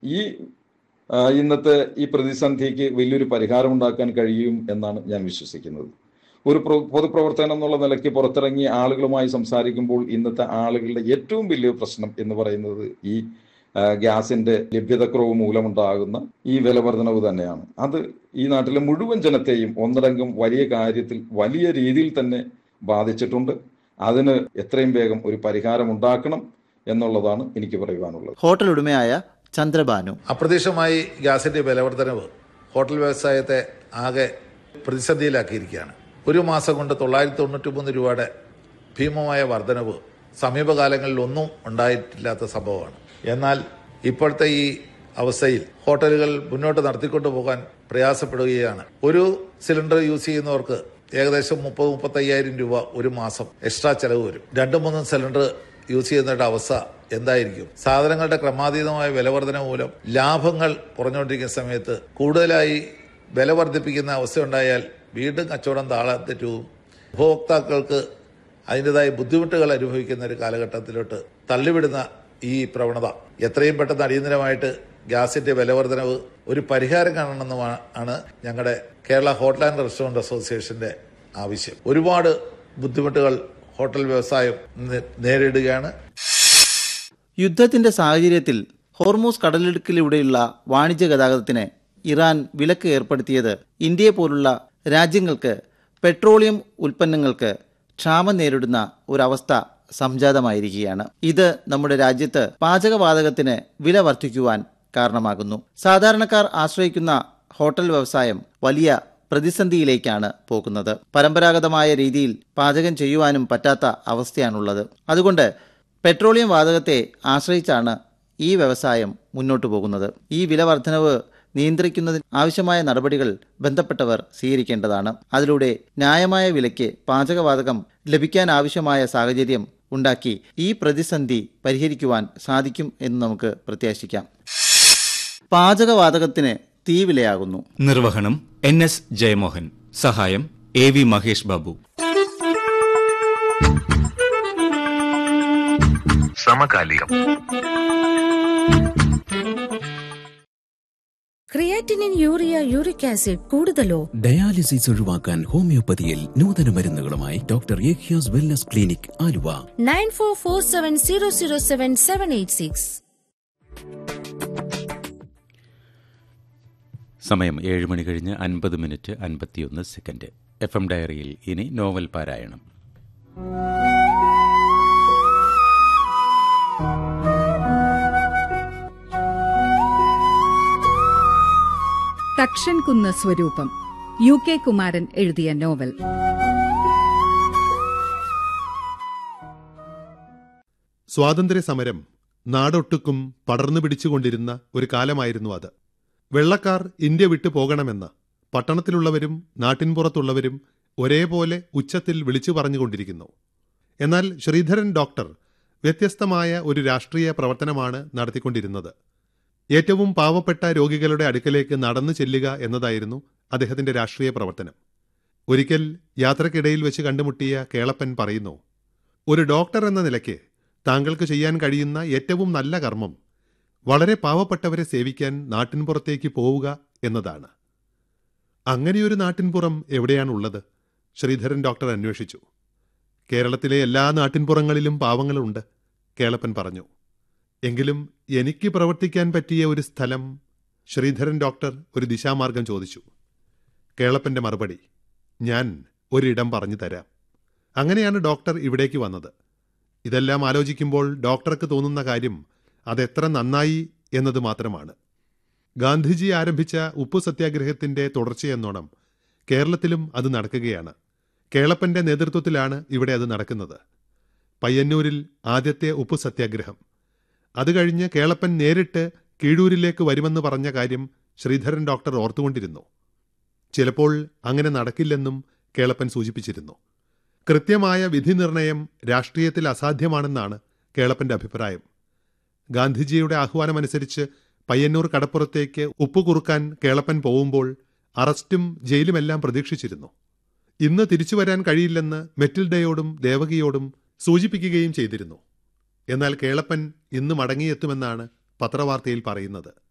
ഈ ആ, ഇന്നത്തെ ഈ പ്രതിസന്ധിക്ക് വലിയൊരു പരിഹാരം ഉണ്ടാക്കാൻ കഴിയും എന്നാണ് ഞാൻ വിശ്വസിക്കുന്നത് ഒരു പ്ര- പൊതുപ്രവർത്തനം എന്നുള്ള നിലയ്ക്ക് പുറത്തിറങ്ങി ആളുകളുമായി സംസാരിക്കുമ്പോൾ ഇന്നത്തെ ആളുകളുടെ ഏറ്റവും വലിയ പ്രശ്നം എന്ന് പറയുന്നത് ഈ ആ, ഗ്യാസിന്റെ ലഭ്യതക്കുറവ് മൂലമുണ്ടാകുന്ന ഈ വിലവർധനവ് തന്നെയാണ് അത് ഈ നാട്ടിലെ മുഴുവൻ ജനത്തെയും ഒന്നടങ്കം വലിയ കാര്യത്തിൽ വലിയ രീതിയിൽ തന്നെ ബാധിച്ചിട്ടുണ്ട് അതിന് എത്രയും വേഗം ഒരു പരിഹാരം ഉണ്ടാക്കണം എന്നുള്ളതാണ് എനിക്ക് പറയുവാനുള്ളത് ഹോട്ടൽ ഉടമയായ ചന്ദ്രബാനു അപ്രതീക്ഷിതമായി ഗ്യാസിന്റെ വിലവർധനവ് ഹോട്ടൽ വ്യവസായത്തെ ആകെ പ്രതിസന്ധിയിലാക്കിയിരിക്കുകയാണ് ഒരു മാസം കൊണ്ട് തൊള്ളായിരത്തി തൊണ്ണൂറ്റി മൂന്ന് രൂപയുടെ ഭീമമായ വർധനവ് സമീപകാലങ്ങളിൽ ഒന്നും ഉണ്ടായിട്ടില്ലാത്ത സംഭവമാണ് എന്നാൽ ഇപ്പോഴത്തെ ഈ അവസ്ഥയിൽ ഹോട്ടലുകൾ മുന്നോട്ട് നടത്തിക്കൊണ്ടു പോകാൻ പ്രയാസപ്പെടുകയാണ് ഒരു സിലിണ്ടർ യൂസ് ചെയ്യുന്നവർക്ക് ഏകദേശം മുപ്പത് മുപ്പത്തയ്യായിരം രൂപ ഒരു മാസം എക്സ്ട്രാ ചെലവ് വരും രണ്ടും മൂന്നും സിലിണ്ടർ യൂസ് ചെയ്യുന്നവരുടെ അവസ്ഥ എന്തായിരിക്കും സാധനങ്ങളുടെ ക്രമാതീതമായ വിലവർധന മൂലം ലാഭങ്ങൾ കുറഞ്ഞുകൊണ്ടിരിക്കുന്ന സമയത്ത് കൂടുതലായി വില വർദ്ധിപ്പിക്കുന്ന അവസ്ഥയുണ്ടായാൽ വീണ്ടും കച്ചവടം താളത്തെറ്റവും ഉപഭോക്താക്കൾക്ക് അതിൻ്റെതായ ബുദ്ധിമുട്ടുകൾ അനുഭവിക്കുന്ന ഒരു കാലഘട്ടത്തിലോട്ട് തള്ളിവിടുന്ന ഈ പ്രവണത എത്രയും പെട്ടെന്ന് അടിയന്തരമായിട്ട് ഗ്യാസിന്റെ വിലവർധനവ് ഒരു പരിഹാരം കാണണമെന്നുമാണ് ഞങ്ങളുടെ കേരള ഹോട്ടൽ ആൻഡ് റെസ്റ്റോറന്റ് അസോസിയേഷന്റെ ആവശ്യം ഒരുപാട് ബുദ്ധിമുട്ടുകൾ ഹോട്ടൽ വ്യവസായം നേ- നേരിടുകയാണ് യുദ്ധത്തിന്റെ സാഹചര്യത്തിൽ ഹോർമൂസ് കടലിടുക്കിലൂടെയുള്ള വാണിജ്യ ഗതാഗതത്തിന് ഇറാൻ വിലക്ക് ഏർപ്പെടുത്തിയത് ഇന്ത്യയെ പോലുള്ള രാജ്യങ്ങൾക്ക് പെട്രോളിയം ഉൽപ്പന്നങ്ങൾക്ക് ക്ഷാമം നേരിടുന്ന ഒരവസ്ഥ സംജാതമായിരിക്കുകയാണ് ഇത് നമ്മുടെ രാജ്യത്ത് പാചകവാതകത്തിന് വില വർദ്ധിക്കുവാൻ കാരണമാകുന്നു സാധാരണക്കാർ ആശ്രയിക്കുന്ന ഹോട്ടൽ വ്യവസായം വലിയ പ്രതിസന്ധിയിലേക്കാണ് പോകുന്നത് പരമ്പരാഗതമായ രീതിയിൽ പാചകം ചെയ്യുവാനും പറ്റാത്ത അവസ്ഥയാണുള്ളത് അതുകൊണ്ട് പെട്രോളിയം വാതകത്തെ ആശ്രയിച്ചാണ് ഈ വ്യവസായം മുന്നോട്ടു പോകുന്നത് ഈ വില വർധനവ് നിയന്ത്രിക്കുന്നതിന് ആവശ്യമായ നടപടികൾ ബന്ധപ്പെട്ടവർ സ്വീകരിക്കേണ്ടതാണ് അതിലൂടെ ന്യായമായ വിലയ്ക്ക് പാചകവാതകം ലഭിക്കാൻ ആവശ്യമായ സാഹചര്യം ഉണ്ടാക്കി ഈ പ്രതിസന്ധി പരിഹരിക്കുവാൻ സാധിക്കും എന്ന് നമുക്ക് പ്രത്യാശിക്കാം പാചകവാതകത്തിന് തീവിലയാകുന്നു നിർവഹണം എൻ എസ് ജയമോഹൻ സഹായം എ വി മഹേഷ് ബാബു സമകാലികം ക്രിയാറ്റിനിൻ യൂറിയ യൂറിക് ആസിഡ് കൂടുതലോ ഡയാലിസിസ് ഒഴിവാക്കാൻ ഹോമിയോപ്പതിയിൽ നൂതന മരുന്നുകളുമായി ഡോക്ടർ ഏഖ്യാസ് wellness clinic Aluva nine four four seven zero zero seven seven eight six സമയം ഏഴ് മണി കഴിഞ്ഞ് അൻപത് മിനിറ്റ് അൻപത്തിയൊന്ന് സെക്കൻഡ് എഫ് എം ഡയറിയിൽ ഇനി നോവൽ പാരായണം തക്ഷൻ കുന്ന് സ്വരൂപം യു കെ കുമാരൻ എഴുതിയ നോവൽ സ്വാതന്ത്ര്യ സമരം നാടൊട്ടുക്കും പടർന്നു പിടിച്ചുകൊണ്ടിരുന്ന ഒരു കാലമായിരുന്നു അത് വെള്ളക്കാർ ഇന്ത്യ വിട്ടു പോകണമെന്ന് പട്ടണത്തിലുള്ളവരും നാട്ടിൻപുറത്തുള്ളവരും ഒരേപോലെ ഉച്ചത്തിൽ വിളിച്ചു പറഞ്ഞുകൊണ്ടിരിക്കുന്നു എന്നാൽ ശ്രീധരൻ ഡോക്ടർ വ്യത്യസ്തമായ ഒരു രാഷ്ട്രീയ പ്രവർത്തനമാണ് നടത്തിക്കൊണ്ടിരുന്നത് ഏറ്റവും പാവപ്പെട്ട രോഗികളുടെ അടുക്കലേക്ക് നടന്നു ചെല്ലുക എന്നതായിരുന്നു അദ്ദേഹത്തിന്റെ രാഷ്ട്രീയ പ്രവർത്തനം ഒരിക്കൽ യാത്രക്കിടയിൽ വെച്ച് കണ്ടുമുട്ടിയ കേളപ്പൻ പറയുന്നു ഒരു ഡോക്ടർ എന്ന നിലയ്ക്ക് താങ്കൾക്ക് ചെയ്യാൻ കഴിയുന്ന ഏറ്റവും നല്ല കർമ്മം വളരെ പാവപ്പെട്ടവരെ സേവിക്കാൻ നാട്ടിൻപുറത്തേക്ക് പോവുക എന്നതാണ് അങ്ങനെയൊരു നാട്ടിൻപുറം എവിടെയാണുള്ളത് ശ്രീധരൻ ഡോക്ടർ അന്വേഷിച്ചു കേരളത്തിലെ എല്ലാ നാട്ടിൻപുറങ്ങളിലും പാവങ്ങളുണ്ട് കേളപ്പൻ പറഞ്ഞു എങ്കിലും എനിക്ക് പ്രവർത്തിക്കാൻ പറ്റിയ ഒരു സ്ഥലം ശ്രീധരൻ ഡോക്ടർ ഒരു ദിശാമാർഗം ചോദിച്ചു കേളപ്പന്റെ മറുപടി ഞാൻ ഒരിടം പറഞ്ഞു തരാം അങ്ങനെയാണ് ഡോക്ടർ ഇവിടേക്ക് വന്നത് ഇതെല്ലാം ആലോചിക്കുമ്പോൾ ഡോക്ടർക്ക് തോന്നുന്ന കാര്യം അതെത്ര നന്നായി എന്നത് മാത്രമാണ് ഗാന്ധിജി ആരംഭിച്ച ഉപ്പു സത്യാഗ്രഹത്തിന്റെ തുടർച്ചയെന്നോണം കേരളത്തിലും അത് നടക്കുകയാണ് കേളപ്പന്റെ നേതൃത്വത്തിലാണ് ഇവിടെ അത് നടക്കുന്നത് പയ്യന്നൂരിൽ ആദ്യത്തെ ഉപ്പു സത്യാഗ്രഹം അത് കഴിഞ്ഞ് കേളപ്പൻ നേരിട്ട് കീഴൂരിലേക്ക് വരുമെന്ന് പറഞ്ഞ കാര്യം ശ്രീധരൻ ഡോക്ടർ ഓർത്തുകൊണ്ടിരുന്നു ചിലപ്പോൾ അങ്ങനെ നടക്കില്ലെന്നും കേളപ്പൻ സൂചിപ്പിച്ചിരുന്നു കൃത്യമായ വിധി നിർണയം രാഷ്ട്രീയത്തിൽ അസാധ്യമാണെന്നാണ് കേളപ്പന്റെ അഭിപ്രായം ഗാന്ധിജിയുടെ ആഹ്വാനമനുസരിച്ച് പയ്യന്നൂർ കടപ്പുറത്തേക്ക് ഉപ്പുകുറുക്കാൻ കേളപ്പൻ പോകുമ്പോൾ അറസ്റ്റും ജയിലുമെല്ലാം പ്രതീക്ഷിച്ചിരുന്നു ഇന്ന് തിരിച്ചു വരാൻ കഴിയില്ലെന്ന് മെറ്റിൽഡയോടും ദേവകിയോടും സൂചിപ്പിക്കുകയും ചെയ്തിരുന്നു എന്നാൽ കേളപ്പൻ ഇന്ന് മടങ്ങിയെത്തുമെന്നാണ് പത്രവാർത്തയിൽ പറയുന്നത്